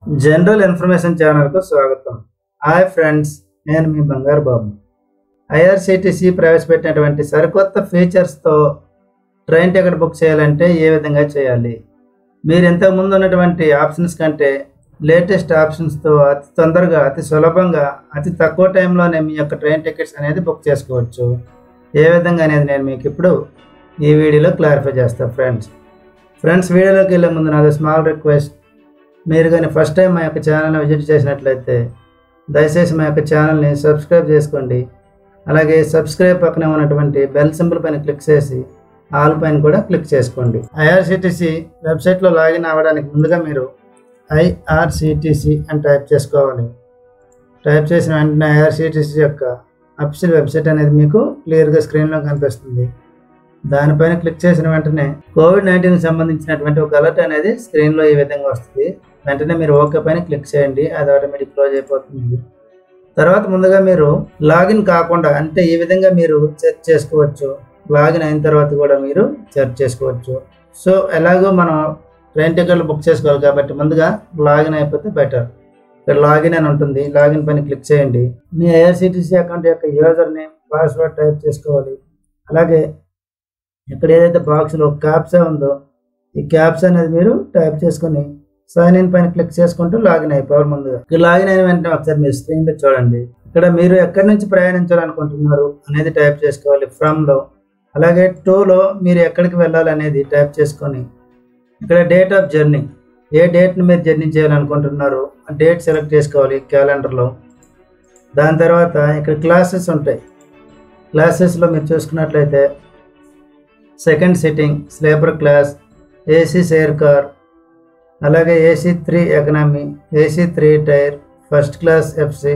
general information ఛానల్కు స్వాగతం hi friends నేను మీ బంగారు బాబు ఐఆర్సిటిసి ప్రవేశపెట్టినటువంటి సరికొత్త ఫీచర్స్తో ట్రైన్ టికెట్ బుక్ చేయాలంటే ఏ విధంగా చేయాలి మీరు ఇంతకు ముందు ఉన్నటువంటి ఆప్షన్స్ కంటే లేటెస్ట్ ఆప్షన్స్తో అతి తొందరగా అతి సులభంగా అతి తక్కువ టైంలోనే మీ యొక్క ట్రైన్ టికెట్స్ అనేది బుక్ చేసుకోవచ్చు ఏ విధంగా అనేది నేను మీకు ఇప్పుడు ఈ వీడియోలో క్లారిఫై చేస్తాను ఫ్రెండ్స్ ఫ్రెండ్స్ వీడియోలోకి వెళ్ళే ముందు నాది స్మాల్ రిక్వెస్ట్ మీరు కానీ ఫస్ట్ టైం మా యొక్క ఛానల్ని విజిట్ చేసినట్లయితే దయచేసి మా యొక్క ఛానల్ని సబ్స్క్రైబ్ చేసుకోండి అలాగే సబ్స్క్రైబ్ పక్కనే ఉన్నటువంటి బెల్ సింబల్ పైన క్లిక్ చేసి ఆల్ పైన కూడా క్లిక్ చేసుకోండి ఐఆర్సిటిసి వెబ్సైట్లో లాగిన్ అవ్వడానికి ముందుగా మీరు ఐఆర్సిటిసి అని టైప్ చేసుకోవాలి టైప్ చేసిన వెంటనే ఐఆర్సిటిసి యొక్క అఫీషియల్ వెబ్సైట్ అనేది మీకు క్లియర్గా స్క్రీన్లో కనిపిస్తుంది దానిపైన క్లిక్ చేసిన వెంటనే కోవిడ్ నైన్టీన్ సంబంధించినటువంటి ఒక అలర్ట్ అనేది స్క్రీన్లో ఈ విధంగా వస్తుంది వెంటనే మీరు ఓకే పైన క్లిక్ చేయండి అది ఆటోమేటిక్ క్లోజ్ అయిపోతుంది తర్వాత ముందుగా మీరు లాగిన్ కాకుండా అంటే ఈ విధంగా మీరు చెక్ చేసుకోవచ్చు లాగిన్ అయిన తర్వాత కూడా మీరు చెక్ చేసుకోవచ్చు సో ఎలాగో మనం ట్రైన్ టికెట్లు బుక్ చేసుకోవాలి కాబట్టి ముందుగా లాగిన్ అయిపోతే బెటర్ ఇక్కడ లాగిన్ అని ఉంటుంది లాగిన్ పైన క్లిక్ చేయండి మీ ఐఆర్సిటీసీ అకౌంట్ యొక్క యూజర్ నేమ్ పాస్వర్డ్ టైప్ చేసుకోవాలి అలాగే ఇక్కడ ఏదైతే బాక్స్లో క్యాప్సా ఉందో ఈ క్యాప్స్ అనేది మీరు టైప్ చేసుకొని సైన్ ఇన్ పైన క్లిక్ చేసుకుంటూ లాగిన్ అయిపోవాలి ముందుగా ఇక్కడ లాగిన్ అయిన వెంటనే ఒకసారి మీరు స్క్రీన్ లో చూడండి ఇక్కడ మీరు ఎక్కడి నుంచి ప్రయాణించాలనుకుంటున్నారు అనేది టైప్ చేసుకోవాలి ఫ్రమ్ లో అలాగే టూలో మీరు ఎక్కడికి వెళ్ళాలి అనేది టైప్ చేసుకొని ఇక్కడ డేట్ ఆఫ్ జర్నీ ఏ డేట్ని మీరు జర్నీ చేయాలనుకుంటున్నారు ఆ డేట్ సెలెక్ట్ చేసుకోవాలి క్యాలెండర్లో దాని తర్వాత ఇక్కడ క్లాసెస్ ఉంటాయి క్లాసెస్లో మీరు చూసుకున్నట్లయితే second sitting sleeper class AC chair car అలాగే AC three economy AC three tier first class FC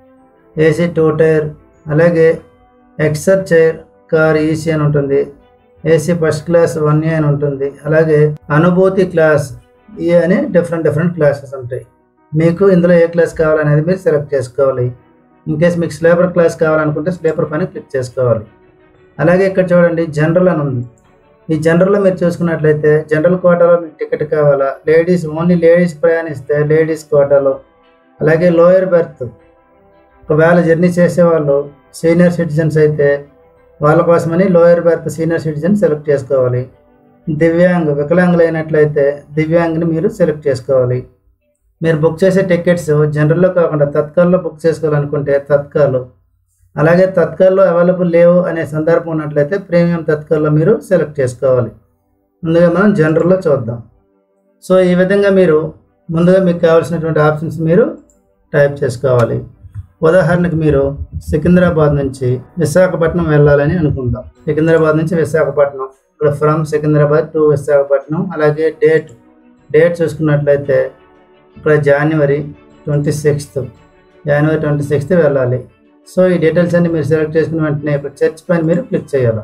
AC two tier అలాగే ఎక్సర్ చైర్ కార్ ఈసీ అని ఉంటుంది AC first class one A అని ఉంటుంది అలాగే అనుభూతి క్లాస్ ఈ అని డిఫరెంట్ డిఫరెంట్ క్లాసెస్ ఉంటాయి మీకు ఇందులో ఏ క్లాస్ కావాలనేది మీరు సెలెక్ట్ చేసుకోవాలి ఇన్ కేస్ మీకు స్లీపర్ క్లాస్ కావాలనుకుంటే స్లీపర్ పైన క్లిక్ చేసుకోవాలి అలాగే ఇక్కడ చూడండి జనరల్ అని ఉంది ఈ జనరల్లో మీరు చూసుకున్నట్లయితే జనరల్ కోటాలో మీకు టికెట్ కావాలా లేడీస్ ఓన్లీ లేడీస్ ప్రయాణిస్తే లేడీస్ కోటాలో అలాగే లోయర్ బెర్త్ ఒకవేళ జర్నీ చేసేవాళ్ళు సీనియర్ సిటిజన్స్ అయితే వాళ్ళ కోసమని lower berth senior citizen select చేసుకోవాలి దివ్యాంగ్ వికలాంగులు అయినట్లయితే దివ్యాంగ్ని మీరు సెలెక్ట్ చేసుకోవాలి మీరు బుక్ చేసే టికెట్స్ జనరల్లో కాకుండా తత్కాల్లో బుక్ చేసుకోవాలనుకుంటే తత్కాలు అలాగే తత్కాల్లో అవైలబుల్ లేవు అనే సందర్భం ఉన్నట్లయితే ప్రీమియం తత్కాల్లో మీరు సెలెక్ట్ చేసుకోవాలి ముందుగా మనం జనరల్లో చూద్దాం సో ఈ విధంగా మీరు ముందుగా మీకు కావాల్సినటువంటి ఆప్షన్స్ మీరు టైప్ చేసుకోవాలి ఉదాహరణకు మీరు సికింద్రాబాద్ నుంచి విశాఖపట్నం వెళ్ళాలని అనుకుందాం సికింద్రాబాద్ నుంచి విశాఖపట్నం ఇక్కడ ఫ్రమ్ సికింద్రాబాద్ టు విశాఖపట్నం అలాగే డేట్ డేట్ చూసుకున్నట్లయితే ఇక్కడ జనవరి ట్వంటీ సిక్స్త్ జనవరి ట్వంటీ సిక్స్త్ వెళ్ళాలి సో ఈ డీటెయిల్స్ అన్ని మీరు సెలెక్ట్ చేసుకున్న వెంటనే ఇప్పుడు చర్చ్ పైన మీరు క్లిక్ చేయాలి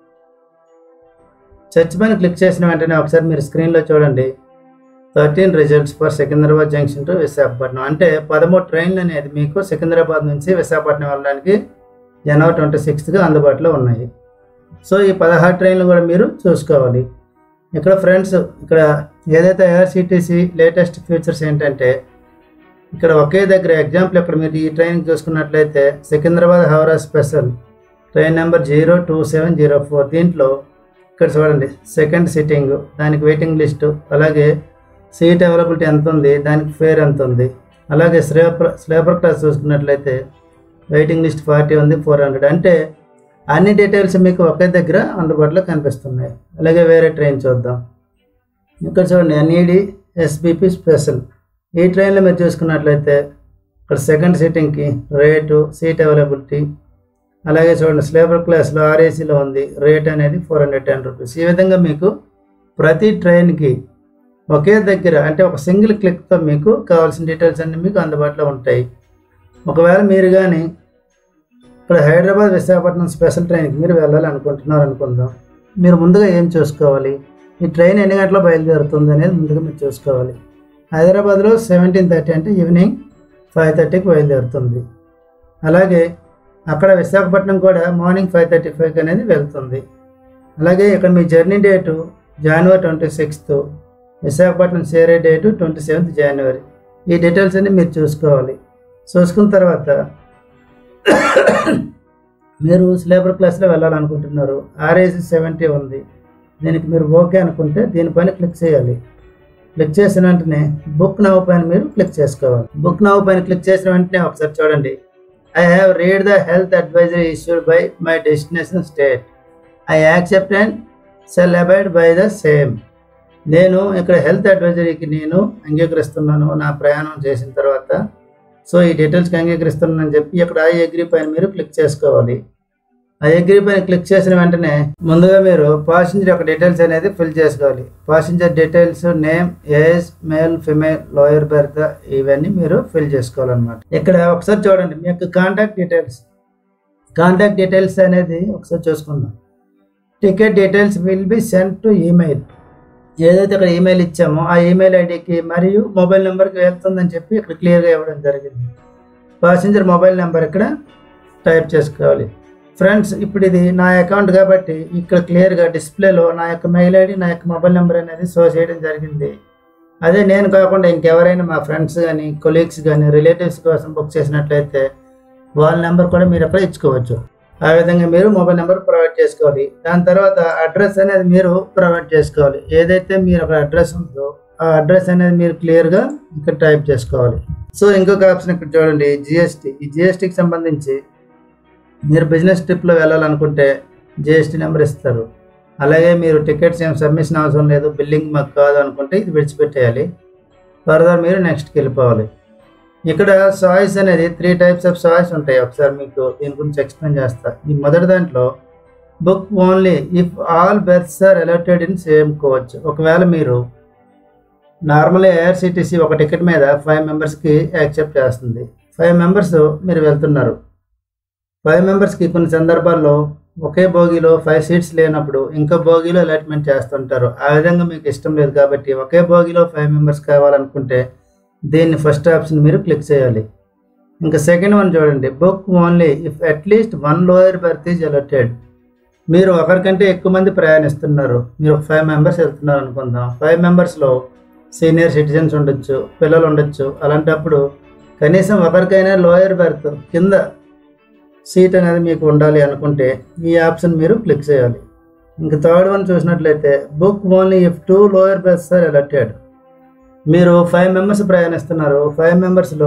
చర్చ్ పైన క్లిక్ చేసిన వెంటనే ఒకసారి మీరు స్క్రీన్లో చూడండి thirteen results for Secunderabad junction to Visakhapatnam అంటే పదమూడు ట్రైన్లు అనేది మీకు సికింద్రాబాద్ నుంచి విశాఖపట్నం వెళ్ళడానికి జనవరి ట్వంటీ సిక్స్త్గా అందుబాటులో ఉన్నాయి సో ఈ పదహారు ట్రైన్లు కూడా మీరు చూసుకోవాలి ఇక్కడ ఫ్రెండ్స్ ఇక్కడ ఏదైతే ఐఆర్సిటీసీ లేటెస్ట్ ఫీచర్స్ ఏంటంటే ఇక్కడ ఒకే దగ్గర ఎగ్జాంపుల్ ఇక్కడ మీరు ఈ ట్రైన్ చూసుకున్నట్లయితే Secunderabad Howrah special train number zero two seven zero four దీంట్లో ఇక్కడ చూడండి సెకండ్ సిట్టింగ్ దానికి వెయిటింగ్ లిస్టు అలాగే సీట్ అవైలబిలిటీ ఎంత ఉంది దానికి ఫేర్ ఎంత ఉంది అలాగే స్లీపర్ స్లీపర్ క్లాస్ చూసుకున్నట్లయితే వెయిటింగ్ లిస్ట్ ఫార్టీ ఉంది ఫోర్ హండ్రెడ్ అంటే అన్ని డీటెయిల్స్ మీకు ఒకే దగ్గర అందుబాటులో కనిపిస్తున్నాయి అలాగే వేరే ట్రైన్ చూద్దాం ఇక్కడ చూడండి ఎన్ఈడి ఎస్బిపి స్పెషల్ ఈ ట్రైన్లో మీరు చూసుకున్నట్లయితే ఇక్కడ సెకండ్ సీటింగ్కి రేటు సీట్ అవైలబిలిటీ అలాగే చూడండి స్లీపర్ క్లాస్లో ఆర్ఏసీలో ఉంది రేట్ అనేది ఫోర్ హండ్రెడ్ టెన్ రూపీస్ ఈ విధంగా మీకు ప్రతి ట్రైన్కి ఒకే దగ్గర అంటే ఒక సింగిల్ క్లిక్తో మీకు కావాల్సిన డీటెయిల్స్ అన్నీ మీకు అందుబాటులో ఉంటాయి ఒకవేళ మీరు కానీ ఇప్పుడు హైదరాబాద్ విశాఖపట్నం స్పెషల్ ట్రైన్కి మీరు వెళ్ళాలి అనుకుంటున్నారు అనుకుందాం మీరు ముందుగా ఏం చూసుకోవాలి ఈ ట్రైన్ ఎన్ని గంటలో బయలుదేరుతుంది అనేది ముందుగా మీరు చూసుకోవాలి హైదరాబాద్లో సెవెంటీన్ థర్టీ అంటే ఈవినింగ్ ఫైవ్ థర్టీకి బయలుదేరుతుంది అలాగే అక్కడ విశాఖపట్నం కూడా మార్నింగ్ ఫైవ్ థర్టీ ఫైవ్కి అనేది వెళ్తుంది అలాగే ఇక్కడ మీ జర్నీ డేటు జనవరి ట్వంటీ సిక్స్త్ విశాఖపట్నం చేరే డేటు ట్వంటీ సెవెంత్ జనవరి ఈ డీటెయిల్స్ అన్ని మీరు చూసుకోవాలి చూసుకున్న తర్వాత మీరు స్లీపర్ క్లాస్లో వెళ్ళాలనుకుంటున్నారు ఆర్ఏసీ సెవెంటీ ఉంది దీనికి మీరు ఓకే అనుకుంటే దీనిపైన క్లిక్ చేయాలి క్లిక్ చేసిన వెంటనే బుక్ నవ్ పైన మీరు క్లిక్ చేసుకోవాలి బుక్ నవ్ పైన క్లిక్ చేసిన వెంటనే ఒకసారి చూడండి I have read the health advisory issued by my destination state I accept and shall abide by the same నేను ఇక్కడ హెల్త్ అడ్వైజరీకి నేను అంగీకరిస్తున్నాను నా ప్రయాణం చేసిన తర్వాత సో ఈ డీటెయిల్స్కి అంగీకరిస్తున్నానని చెప్పి ఇక్కడ ఐ అగ్రి పైన మీరు క్లిక్ చేసుకోవాలి ఆ అగ్రి పైన క్లిక్ చేసిన వెంటనే ముందుగా మీరు పాసింజర్ యొక్క డీటెయిల్స్ అనేది ఫిల్ చేసుకోవాలి passenger details name age male female lower berth ఇవన్నీ మీరు ఫిల్ చేసుకోవాలన్నమాట ఇక్కడ ఒకసారి చూడండి మీ యొక్క కాంటాక్ట్ డీటెయిల్స్ కాంటాక్ట్ డీటెయిల్స్ అనేది ఒకసారి చూసుకుందాం ticket details will be send to email ఏదైతే ఇక్కడ ఈమెయిల్ ఇచ్చామో ఆ ఈమెయిల్ ఐడికి మరియు మొబైల్ నెంబర్కి వెళ్తుందని చెప్పి ఇక్కడ క్లియర్గా ఇవ్వడం జరిగింది పాసింజర్ మొబైల్ నెంబర్ ఇక్కడ టైప్ చేసుకోవాలి ఫ్రెండ్స్ ఇప్పుడు ఇది నా అకౌంట్ కాబట్టి ఇక్కడ క్లియర్గా డిస్ప్లేలో నా యొక్క మెయిల్ ఐడి నా యొక్క మొబైల్ నెంబర్ అనేది షో చేయడం జరిగింది అదే నేను కాకుండా ఇంకెవరైనా మా ఫ్రెండ్స్ కానీ కొలీగ్స్ కానీ రిలేటివ్స్ కోసం బుక్ చేసినట్లయితే వాళ్ళ నెంబర్ కూడా మీరు అక్కడ ఇచ్చుకోవచ్చు ఆ విధంగా మీరు మొబైల్ నెంబర్ ప్రొవైడ్ చేసుకోవాలి దాని తర్వాత అడ్రస్ అనేది మీరు ప్రొవైడ్ చేసుకోవాలి ఏదైతే మీరు అక్కడ అడ్రస్ ఉందో ఆ అడ్రస్ అనేది మీరు క్లియర్గా ఇక్కడ టైప్ చేసుకోవాలి సో ఇంకొక ఆప్షన్ ఇక్కడ చూడండి జిఎస్టీ ఈ జిఎస్టీకి సంబంధించి మీరు బిజినెస్ ట్రిప్లో వెళ్ళాలనుకుంటే జిఎస్టీ నెంబర్ ఇస్తారు అలాగే మీరు టికెట్స్ ఏం సబ్మిషన్ అవసరం లేదు బిల్లింగ్ మాకు కాదు అనుకుంటే ఇది విడిచిపెట్టేయాలి ఫర్దర్ మీరు నెక్స్ట్కి వెళ్ళిపోవాలి ఇక్కడ సాయిస్ అనేది త్రీ టైప్స్ ఆఫ్ సాయిస్ ఉంటాయి ఒకసారి మీకు దీని గురించి ఎక్స్ప్లెయిన్ చేస్తా ఈ మొదటి దాంట్లో book only if all berths are allotted in same coach ఒకవేళ మీరు నార్మల్ ఏఆర్సిటీసీ ఒక టికెట్ మీద ఫైవ్ మెంబర్స్కి యాక్సెప్ట్ చేస్తుంది ఫైవ్ మెంబర్స్ మీరు వెళ్తున్నారు ఫైవ్ మెంబర్స్కి కొన్ని సందర్భాల్లో ఒకే బోగిలో ఫైవ్ సీట్స్ లేనప్పుడు ఇంకో బోగిలో అలాట్మెంట్ చేస్తుంటారు ఆ విధంగా మీకు ఇష్టం లేదు కాబట్టి ఒకే బోగిలో ఫైవ్ మెంబర్స్ కావాలనుకుంటే దీన్ని ఫస్ట్ ఆప్షన్ మీరు క్లిక్ చేయాలి ఇంకా సెకండ్ వన్ చూడండి book only if at least one lower berth is allotted మీరు ఒకరికంటే ఎక్కువ మంది ప్రయాణిస్తున్నారు మీరు ఒక ఫైవ్ మెంబర్స్ వెళ్తున్నారు అనుకుందాం ఫైవ్ మెంబర్స్లో సీనియర్ సిటిజన్స్ ఉండొచ్చు పిల్లలు ఉండొచ్చు అలాంటప్పుడు కనీసం ఒకరికైనా లోయర్ బెర్త్ కింద సీట్ అనేది మీకు ఉండాలి అనుకుంటే ఈ ఆప్షన్ మీరు క్లిక్ చేయాలి ఇంక థర్డ్ వన్ చూసినట్లయితే book only if two lower berths are allotted మీరు ఫైవ్ మెంబర్స్ ప్రయాణిస్తున్నారు ఫైవ్ మెంబర్స్లో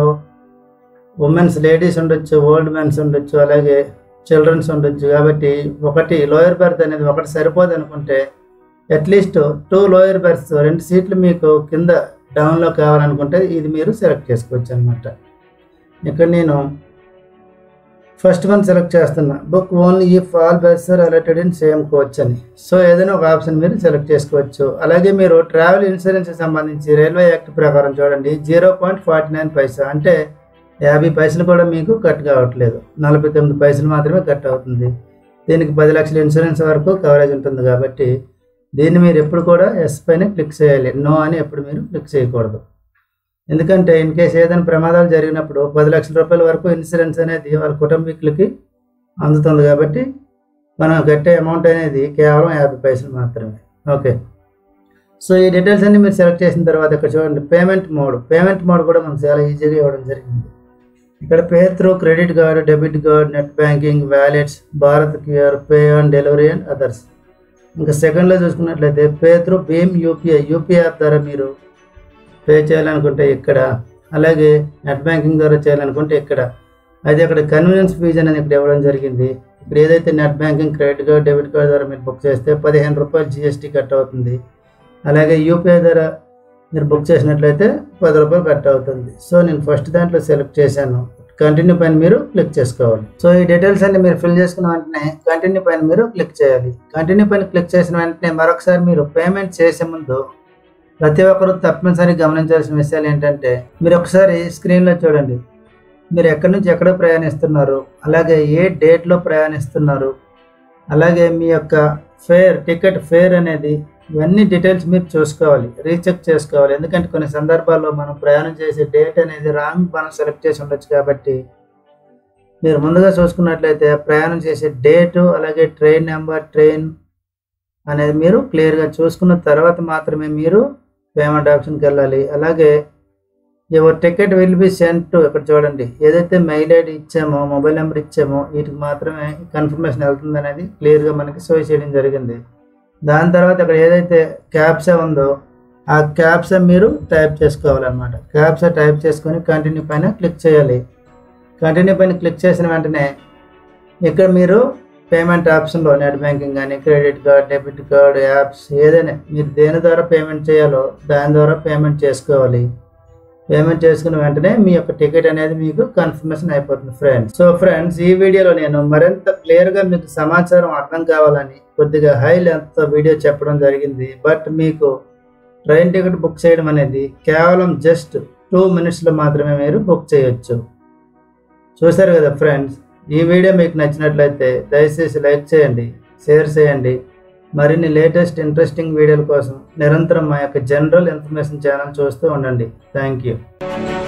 ఉమెన్స్ లేడీస్ ఉండొచ్చు ఓల్డ్ మెన్స్ ఉండొచ్చు అలాగే చిల్డ్రన్స్ ఉండొచ్చు కాబట్టి ఒకటి లోయర్ బెర్త్ అనేది ఒకటి సరిపోదు అనుకుంటే అట్లీస్ట్ టూ లోయర్ బెర్త్స్ రెండు సీట్లు మీకు కింద డౌన్లో కావాలనుకుంటే ఇది మీరు సెలెక్ట్ చేసుకోవచ్చు అనమాట ఇక్కడ నేను ఫస్ట్ వన్ సెలెక్ట్ చేస్తున్నా book only if all berths are allotted in same coach అని సో ఏదైనా ఒక ఆప్షన్ మీరు సెలెక్ట్ చేసుకోవచ్చు అలాగే మీరు ట్రావెల్ ఇన్సూరెన్స్ సంబంధించి రైల్వే యాక్ట్ ప్రకారం చూడండి zero point forty nine paisa అంటే యాభై పైసలు కూడా మీకు కట్ కావట్లేదు నలభై తొమ్మిది పైసలు మాత్రమే కట్ అవుతుంది దీనికి పది లక్షల ఇన్సూరెన్స్ వరకు కవరేజ్ ఉంటుంది కాబట్టి దీన్ని మీరు ఎప్పుడు కూడా ఎస్ పైన క్లిక్ చేయాలి నో అని ఎప్పుడు మీరు క్లిక్ చేయకూడదు ఎందుకంటే ఇన్ కేసు ఏదైనా ప్రమాదాలు జరిగినప్పుడు పది లక్షల రూపాయల వరకు ఇన్సూరెన్స్ అనేది వాళ్ళ కుటుంబీకులకి అందుతుంది కాబట్టి మనం కట్టే అమౌంట్ అనేది కేవలం యాభై పైసలు మాత్రమే ఓకే సో ఈ డీటెయిల్స్ అన్ని మీరు సెలెక్ట్ చేసిన తర్వాత ఇక్కడ చూడండి పేమెంట్ మోడ్ పేమెంట్ మోడ్ కూడా మనకు చాలా ఈజీగా ఇవ్వడం జరిగింది ఇక్కడ pay through credit card debit card net banking wallets Bharat QR pay on delivery and others ఇంకా సెకండ్లో చూసుకున్నట్లయితే పే త్రూ భీమ్ యూపీఐ యూపీఐ యాప్ ద్వారా మీరు పే చేయాలనుకుంటే ఇక్కడ అలాగే నెట్ బ్యాంకింగ్ ద్వారా చేయాలనుకుంటే ఇక్కడ అయితే అక్కడ కన్వీనియన్స్ ఫీజ్ అనేది ఇక్కడ ఇవ్వడం జరిగింది ఇప్పుడు ఏదైతే net banking credit card debit card ద్వారా మీరు బుక్ చేస్తే పదిహేను రూపాయలు జిఎస్టీ కట్ అవుతుంది అలాగే యూపీఐ ద్వారా మీరు బుక్ చేసినట్లయితే పది రూపాయలు కట్ అవుతుంది సో నేను ఫస్ట్ దాంట్లో సెలెక్ట్ చేశాను కంటిన్యూ పైన మీరు క్లిక్ చేసుకోవాలి సో ఈ డీటెయిల్స్ అన్ని మీరు ఫిల్ చేసుకున్న వెంటనే కంటిన్యూ పైన మీరు క్లిక్ చేయాలి కంటిన్యూ పైన క్లిక్ చేసిన వెంటనే మరొకసారి మీరు పేమెంట్ చేసే ముందు ప్రతి ఒక్కరూ తప్పనిసరి గమనించాల్సిన విషయాలు ఏంటంటే మీరు ఒకసారి స్క్రీన్లో చూడండి మీరు ఎక్కడి నుంచి ఎక్కడ ప్రయాణిస్తున్నారు అలాగే ఏ డేట్లో ప్రయాణిస్తున్నారు అలాగే మీ యొక్క ఫేర్ టికెట్ ఫేర్ అనేది ఇవన్నీ డీటెయిల్స్ మీరు చూసుకోవాలి రీచెక్ చేసుకోవాలి ఎందుకంటే కొన్ని సందర్భాల్లో మనం ప్రయాణం చేసే డేట్ అనేది రాంగ్ మనం సెలెక్ట్ చేసి ఉండొచ్చు కాబట్టి మీరు ముందుగా చూసుకున్నట్లయితే ప్రయాణం చేసే డేటు అలాగే ట్రైన్ నెంబర్ ట్రైన్ అనేది మీరు క్లియర్గా చూసుకున్న తర్వాత మాత్రమే మీరు పేమెంట్ ఆప్షన్కి వెళ్ళాలి అలాగే your ticket will be sent to ఇక్కడ చూడండి ఏదైతే మెయిల్ ఐడి ఇచ్చామో మొబైల్ నెంబర్ ఇచ్చామో వీటికి మాత్రమే కన్ఫర్మేషన్ వెళ్తుంది అనేది క్లియర్గా మనకి షో చేయడం జరిగింది దాని తర్వాత ఇక్కడ ఏదైతే క్యాప్సా ఉందో ఆ క్యాప్సా మీరు టైప్ చేసుకోవాలన్నమాట క్యాప్సా టైప్ చేసుకొని కంటిన్యూ పైన క్లిక్ చేయాలి కంటిన్యూ పైన క్లిక్ చేసిన వెంటనే ఇక్కడ మీరు పేమెంట్ ఆప్షన్లో నెట్ బ్యాంకింగ్ కానీ credit card debit card apps ఏదైనా మీరు దేని ద్వారా పేమెంట్ చేయాలో దాని ద్వారా పేమెంట్ చేసుకోవాలి పేమెంట్ చేసుకున్న వెంటనే మీ యొక్క టికెట్ అనేది మీకు కన్ఫర్మేషన్ అయిపోతుంది ఫ్రెండ్స్ సో ఫ్రెండ్స్ ఈ వీడియోలో నేను మరింత క్లియర్గా మీకు సమాచారం అర్థం కావాలని కొద్దిగా హై లెంత్ వీడియో చెప్పడం జరిగింది బట్ మీకు ట్రైన్ టికెట్ బుక్ చేయడం అనేది కేవలం జస్ట్ టూ మినిట్స్లో మాత్రమే మీరు బుక్ చేయొచ్చు చూసారు కదా ఫ్రెండ్స్ ఈ వీడియో మీకు నచ్చినట్లయితే దయచేసి లైక్ చేయండి షేర్ చేయండి మరిన్ని లేటెస్ట్ ఇంట్రెస్టింగ్ వీడియోల కోసం నిరంతరం మా యొక్క జనరల్ ఇన్ఫర్మేషన్ ఛానల్ చూస్తూ ఉండండి థ్యాంక్ యూ